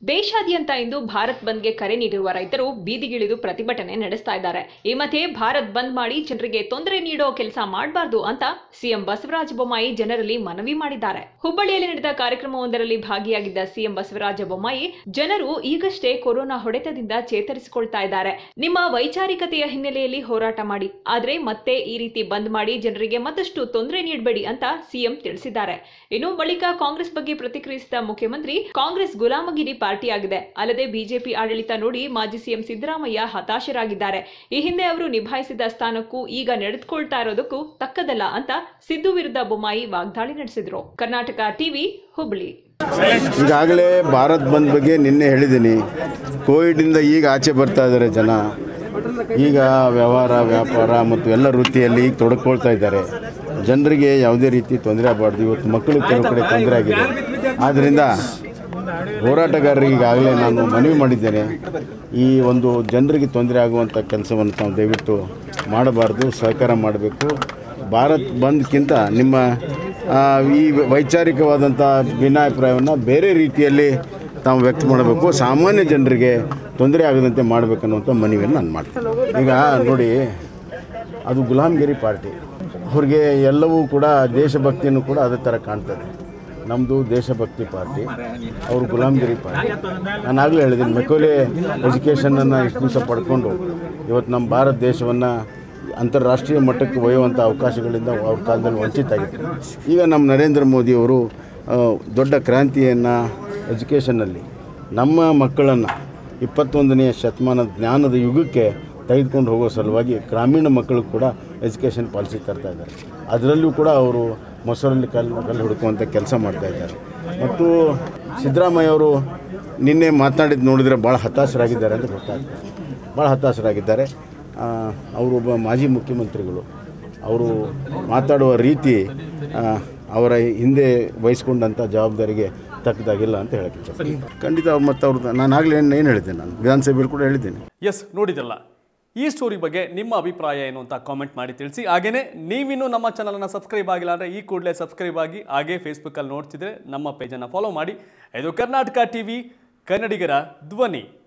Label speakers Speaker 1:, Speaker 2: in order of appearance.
Speaker 1: ದೇಶಾದ್ಯಂತ ಇಂದು ಭಾರತ್ ಬಂದ್ಗೆ ಕರೆ ನೀಡಿರುವ ರೈತರು ಬೀದಿಗಿಳಿದು ಪ್ರತಿಭಟನೆ ನಡೆಸ್ತಾ ಇದ್ದಾರೆ ಈ ಮಧ್ಯೆ ಭಾರತ್ ಬಂದ್ ಮಾಡಿ ಜನರಿಗೆ ತೊಂದರೆ ನೀಡೋ ಕೆಲಸ ಮಾಡಬಾರ್ದು ಅಂತ ಸಿಎಂ ಬಸವರಾಜ ಬೊಮ್ಮಾಯಿ ಜನರಲ್ಲಿ ಮನವಿ ಮಾಡಿದ್ದಾರೆ ಹುಬ್ಬಳ್ಳಿಯಲ್ಲಿ ನಡೆದ ಕಾರ್ಯಕ್ರಮವೊಂದರಲ್ಲಿ ಭಾಗಿಯಾಗಿದ್ದ ಸಿಎಂ ಬಸವರಾಜ ಬೊಮ್ಮಾಯಿ ಜನರು ಈಗಷ್ಟೇ ಕೊರೋನಾ ಹೊಡೆತದಿಂದ ಚೇತರಿಸಿಕೊಳ್ತಾ ಇದ್ದಾರೆ ನಿಮ್ಮ ವೈಚಾರಿಕತೆಯ ಹಿನ್ನೆಲೆಯಲ್ಲಿ ಹೋರಾಟ ಮಾಡಿ ಆದ್ರೆ ಮತ್ತೆ ಈ ರೀತಿ ಬಂದ್ ಮಾಡಿ ಜನರಿಗೆ ಮತ್ತಷ್ಟು ತೊಂದರೆ ನೀಡಬೇಡಿ ಅಂತ ಸಿಎಂ ತಿಳಿಸಿದ್ದಾರೆ ಇನ್ನು ಬಳಿಕ ಕಾಂಗ್ರೆಸ್ ಬಗ್ಗೆ ಪ್ರತಿಕ್ರಿಯಿಸಿದ ಮುಖ್ಯಮಂತ್ರಿ ಕಾಂಗ್ರೆಸ್ ಗುಲಾಮಗಿರಿ ಪಾರ್ಟಿಯಾಗಿದೆ ಅಲ್ಲದೆ ಬಿಜೆಪಿ ಆಡಳಿತ ನೋಡಿ ಮಾಜಿ ಸಿಎಂ ಸಿದ್ದರಾಮಯ್ಯ ಹತಾಶರಾಗಿದ್ದಾರೆ ಈ ಹಿಂದೆ ಅವರು ನಿಭಾಯಿಸಿದ ಸ್ಥಾನಕ್ಕೂ ಈಗ ನಡೆದುಕೊಳ್ತಾ ಇರೋದಕ್ಕೂ ತಕ್ಕದಲ್ಲ ಅಂತ ಸಿದ್ದು ವಿರುದ್ಧ ಬೊಮ್ಮಾಯಿ ವಾಗ್ದಾಳಿ ನಡೆಸಿದ್ರು ಕರ್ನಾಟಕ ಟಿವಿ ಹುಬ್ಳಿ
Speaker 2: ಈಗಾಗಲೇ ಭಾರತ್ ಬಂದ್ ಬಗ್ಗೆ ನಿನ್ನೆ ಹೇಳಿದ್ದೀನಿ ಕೋವಿಡಿಂದ ಈಗ ಆಚೆ ಬರ್ತಾ ಇದ್ದಾರೆ ಜನ ಈಗ ವ್ಯವಹಾರ ವ್ಯಾಪಾರ ಮತ್ತು ಎಲ್ಲ ವೃತ್ತಿಯಲ್ಲಿ ಈಗ ತೊಡಕೊಳ್ತಾ ಇದ್ದಾರೆ ಜನರಿಗೆ ಯಾವುದೇ ರೀತಿ ತೊಂದರೆ ಆಗಬಾರ್ದು ಇವತ್ತು ಮಕ್ಕಳು ಕೆಲವು ಕಡೆ ತೊಂದರೆ ಆಗಿದೆ ಆದ್ದರಿಂದ ಹೋರಾಟಗಾರರಿಗೆ ಈಗಾಗಲೇ ನಾನು ಮನವಿ ಮಾಡಿದ್ದೇನೆ ಈ ಒಂದು ಜನರಿಗೆ ತೊಂದರೆ ಆಗುವಂಥ ಕೆಲಸವನ್ನು ತಾವು ದಯವಿಟ್ಟು ಮಾಡಬಾರ್ದು ಸಹಕಾರ ಮಾಡಬೇಕು ಭಾರತ್ ಬಂದ್ಗಿಂತ ನಿಮ್ಮ ಆ, ಈ ವೈಚಾರಿಕವಾದಂಥ ಭಿನ್ನಾಭಿಪ್ರಾಯವನ್ನು ಬೇರೆ ರೀತಿಯಲ್ಲಿ ತಾವು ವ್ಯಕ್ತ ಮಾಡಬೇಕು ಸಾಮಾನ್ಯ ಜನರಿಗೆ ತೊಂದರೆ ಆಗದಂತೆ ಮಾಡಬೇಕನ್ನುವಂಥ ಮನವಿಯನ್ನು ನಾನು ಮಾಡ್ತೀನಿ ಈಗ ನೋಡಿ ಅದು ಗುಲಾಮ್ಗಿರಿ ಪಾರ್ಟಿ ಅವ್ರಿಗೆ ಎಲ್ಲವೂ ಕೂಡ ದೇಶಭಕ್ತಿಯನ್ನು ಕೂಡ ಅದೇ ಥರ ಕಾಣ್ತದೆ ನಮ್ಮದು ದೇಶಭಕ್ತಿ ಪಾರ್ಟಿ ಅವರು ಗುಲಾಮ್ಗಿರಿ ಪಾರ್ಟಿ ನಾನು ಆಗಲೇ ಹೇಳಿದ್ದೀನಿ ಮೆಕೋಲೆ ಎಜುಕೇಷನನ್ನು ಇಷ್ಟು ದಿವಸ ಪಡ್ಕೊಂಡು ಇವತ್ತು ನಮ್ಮ ಭಾರತ ದೇಶವನ್ನು ಅಂತಾರಾಷ್ಟ್ರೀಯ ಮಟ್ಟಕ್ಕೆ ಒಯ್ಯುವಂಥ ಅವಕಾಶಗಳಿಂದ ಅವ್ರ ಕಾಲದಲ್ಲಿ ವಂಚಿತ ಆಗಿತ್ತು ಈಗ ನಮ್ಮ ನರೇಂದ್ರ ಮೋದಿಯವರು ಆ, ದೊಡ್ಡ ಕ್ರಾಂತಿಯನ್ನು ಎಜುಕೇಷನ್ನಲ್ಲಿ ನಮ್ಮ ಮಕ್ಕಳನ್ನು ಇಪ್ಪತ್ತೊಂದನೆಯ ಶತಮಾನದ ಜ್ಞಾನದ ಯುಗಕ್ಕೆ ತೆಗೆದುಕೊಂಡು ಹೋಗೋ ಸಲುವಾಗಿ ಗ್ರಾಮೀಣ ಮಕ್ಕಳು ಕೂಡ ಎಜುಕೇಷನ್ ಪಾಲಿಸಿ ತರ್ತಾ ಇದ್ದಾರೆ ಅದರಲ್ಲೂ ಕೂಡ ಅವರು ಮೊಸರಲ್ಲಿ ಕಲ್ಲು ಕಲ್ಲು ಹುಡುಕುವಂಥ ಕೆಲಸ ಮಾಡ್ತಾ ಇದ್ದಾರೆ ಮತ್ತು ಸಿದ್ದರಾಮಯ್ಯ ಅವರು ನಿನ್ನೆ ಮಾತನಾಡಿದ್ದು ನೋಡಿದರೆ ಭಾಳ ಹತಾಶರಾಗಿದ್ದಾರೆ ಅಂತ ಗೊತ್ತಾಗ್ತದೆ ಭಾಳ ಹತಾಶರಾಗಿದ್ದಾರೆ ಆ, ಅವರೊಬ್ಬ ಮಾಜಿ ಮುಖ್ಯಮಂತ್ರಿಗಳು ಅವರು ಮಾತಾಡುವ ರೀತಿ ಆ, ಅವರ ಹಿಂದೆ ವಹಿಸ್ಕೊಂಡಂಥ ಜವಾಬ್ದಾರಿಗೆ ತಕ್ಕದಾಗಿಲ್ಲ ಅಂತ ಹೇಳಕ್ಕೆ ಇಷ್ಟಪಡ್ತೀನಿ. ಖಂಡಿತ ಅವ್ರು ಮತ್ತು ಅವ್ರದ್ದು ನಾನು ಆಗಲೇ ಏನು ಏನು ಹೇಳಿದ್ದೆ ನಾನು ವಿಧಾನಸಭೆಯಲ್ಲಿ ಕೂಡ ಹೇಳಿದ್ದೀನಿ
Speaker 3: ಎಸ್ ನೋಡಿದಲ್ಲ ಈ ಸ್ಟೋರಿ ಬಗ್ಗೆ ನಿಮ್ಮ ಅಭಿಪ್ರಾಯ ಏನು ಅಂತ ಕಾಮೆಂಟ್ ಮಾಡಿ ತಿಳಿಸಿ ಹಾಗೇನೇ ನೀವಿನ್ನೂ ನಮ್ಮ ಚಾನಲನ್ನು ಸಬ್ಸ್ಕ್ರೈಬ್ ಆಗಿಲ್ಲ ಅಂದರೆ ಈ ಕೂಡಲೇ ಸಬ್ಸ್ಕ್ರೈಬ್ ಆಗಿ ಹಾಗೇ ಫೇಸ್ಬುಕ್ಕಲ್ಲಿ ನೋಡ್ತಿದ್ರೆ ನಮ್ಮ ಪೇಜನ್ನು ಫಾಲೋ ಮಾಡಿ ಇದು ಕರ್ನಾಟಕ ಟಿವಿ ಕನ್ನಡಿಗರ ಧ್ವನಿ